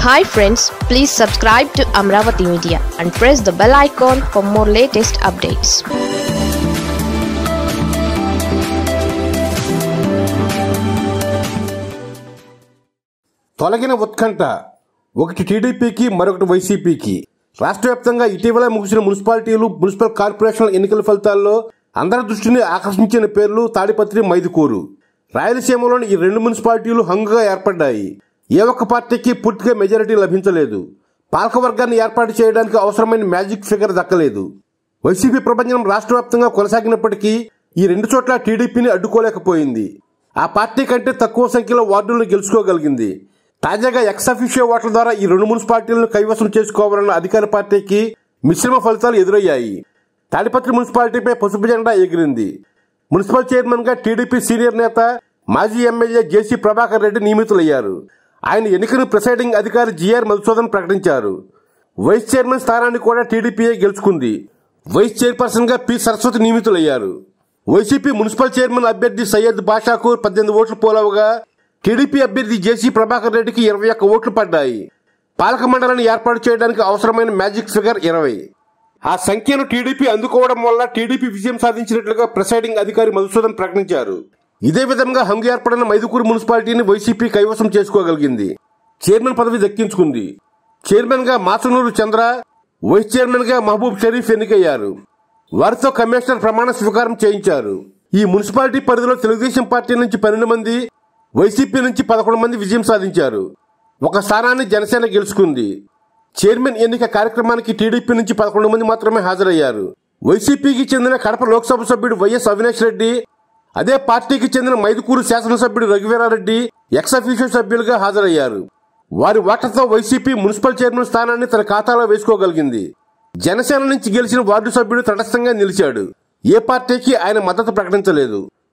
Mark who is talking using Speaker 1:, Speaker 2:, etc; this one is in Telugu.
Speaker 1: hi friends please subscribe to Amaravati media and press the bell icon for more latest updates
Speaker 2: తొలగిన ఉత్కంఠ ఒకటి టీడీపీకి మరొకటి వైసీపీకి రాష్ట్ర వ్యాప్తంగా ఇటీవల ముగిసిన మున్సిపాలిటీలు మున్సిపల్ కార్పొరేషన్ల ఎన్నికల ఫలితాల్లో అందరి దృష్టిని ఆకర్షించిన పేర్లు తాడిపత్రి మైదుకూరు రాయలసీమలోని ఈ రెండు మున్సిపాలిటీలు హంగుగా ఏర్పడ్డాయి ఏ ఒక్క పార్టీకి పూర్తిగా మెజారిటీ లభించలేదు పాలకవర్గాన్ని ఏర్పాటు చేయడానికి అవసరమైన మ్యాజిక్ ఫిగర్ దక్కలేదు వైసీపీ ప్రపంచం రాష్ట్ర వ్యాప్తంగా కొనసాగినప్పటికీ ఈ రెండు చోట్ల టీడీపీని అడ్డుకోలేకపోయింది ఆ పార్టీ కంటే తక్కువ సంఖ్యలో వార్డులను గెలుచుకోగలిగింది తాజాగా ఎక్సఫిషియో ఓట్ల ద్వారా ఈ రెండు మున్సిపాలిటీలను కైవసం చేసుకోవాలన్న అధికార పార్టీకి మిశ్రమ ఫలితాలు ఎదురయ్యాయి తాడిపత్రి మున్సిపాలిటీపై పసుపు జెండా ఎగిరింది మున్సిపల్ చైర్మన్ గా టీడీపీ సీనియర్ నేత మాజీ ఎమ్మెల్యే జేసీ ప్రభాకర్ రెడ్డి నియమితులయ్యారు ఆయన ఎన్నికను ప్రిసైడింగ్ అధికారి జిఆర్ మధుసూదన్ ప్రకటించారు వైస్ చైర్మన్ స్థానాన్ని కూడా టీడీపీయే గెలుచుకుంది వైస్ చైర్పర్సన్ గా పి సరస్వతి నియమితులయ్యారు వైసీపీ మున్సిపల్ చైర్మన్ అభ్యర్థి సయ్యద్ బాషాకు పద్దెనిమిది ఓట్లు పోలవగా టీడీపీ అభ్యర్థి జేసీ ప్రభాకర్ రెడ్డికి ఇరవై ఒక్క ఓట్లు పడ్డాయి పాలక మండలిని ఏర్పాటు చేయడానికి అవసరమైన మ్యాజిక్ ఫిగర్ ఇరవై ఆ సంఖ్యను టీడీపీ అందుకోవడం వల్ల టీడీపీ విజయం సాధించినట్లుగా ప్రిసైడింగ్ అధికారి మధుసూదన్ ప్రకటించారు ఇదే విధంగా హంగు ఏర్పడిన మైదుకూరు మున్సిపాలిటీని వైసీపీ కైవసం చేసుకోగలిగింది చైర్మన్ పదవి దక్కించుకుంది చైర్మన్ గా మాసనూరు చంద్ర వైస్ చైర్మన్ గా మహబూబ్ షరీఫ్ ఎన్నికయ్యారు వారితో కమిషనర్ ప్రమాణ స్వీకారం చేయించారు ఈ మున్సిపాలిటీ పరిధిలో తెలుగుదేశం పార్టీ నుంచి పన్నెండు మంది వైసీపీ నుంచి పదకొండు మంది విజయం సాధించారు ఒక స్థానాన్ని జనసేన గెలుచుకుంది చైర్మన్ ఎన్నిక కార్యక్రమానికి టీడీపీ నుంచి పదకొండు మంది మాత్రమే హాజరయ్యారు వైసీపీకి చెందిన కడప లోక్సభ సభ్యుడు వైఎస్ అవినాష్ రెడ్డి అదే పార్టీకి చెందిన మైదుకూరు శాసనసభ్యుడు రఘువీరారెడ్డి ఎక్స్ అఫీషియల్ సభ్యులుగా హాజరయ్యారు వారి ఓట్లతో వైసీపీ మున్సిపల్ చైర్మన్ స్థానాన్ని తన ఖాతాలో వేసుకోగలిగింది జనసేన నుంచి గెలిచిన వార్డు సభ్యుడు తటస్థంగా నిలిచాడు ఏ పార్టీకి ఆయన మద్దతు ప్రకటించలేదు